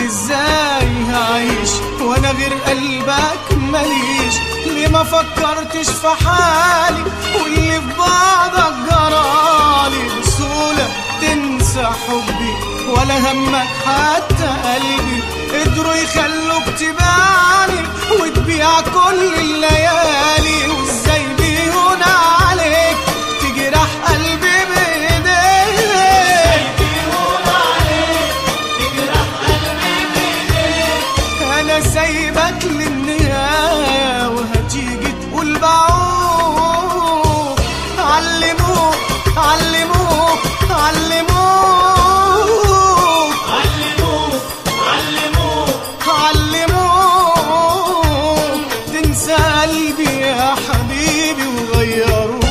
ازاي هعيش وانا غير قلبك ماليش ليه ما فكرتش في حالي واللي في بعضك جرالي بسهولة تنسى حبي ولا همك حتى قلبي قدروا يخلوك تبعني وتبيع كل الليالي وازاي بيهون عليك تجرح قلبي بايديك انا سايبك للنهاية وهتيجي تقول بعوق علموك علموك علموك علموك علموك علموك تنسى قلبي يا حبيبي وغيروك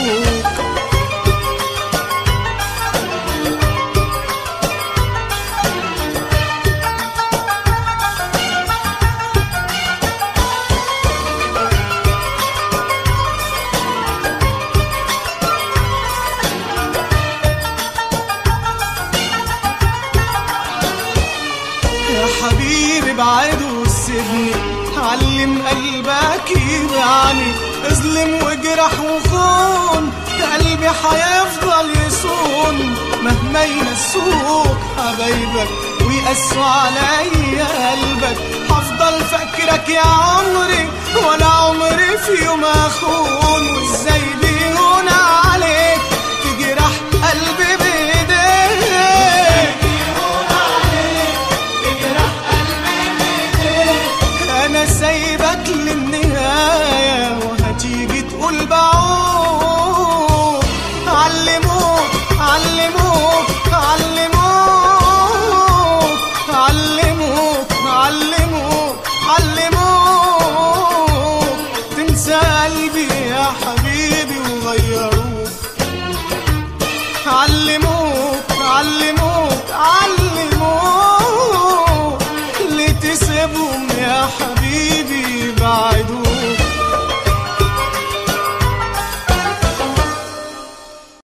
يا حبيبي بعد وسيبني علم قلبك يبعني اظلم واجرح وخون قلبي هيفضل يصون مهما ينسوك حبايبك ويقسوا عليا قلبك هفضل فاكرك يا عمري ولا عمري في يوم اخون وازاي بيهون عليك تجرح قلبي بايديك انا سايبك للنهاية وهتيجي تقول بعوق علموك علموك علموك علموك علموك علموك تنسى قلبي يا حبيبي وغيروك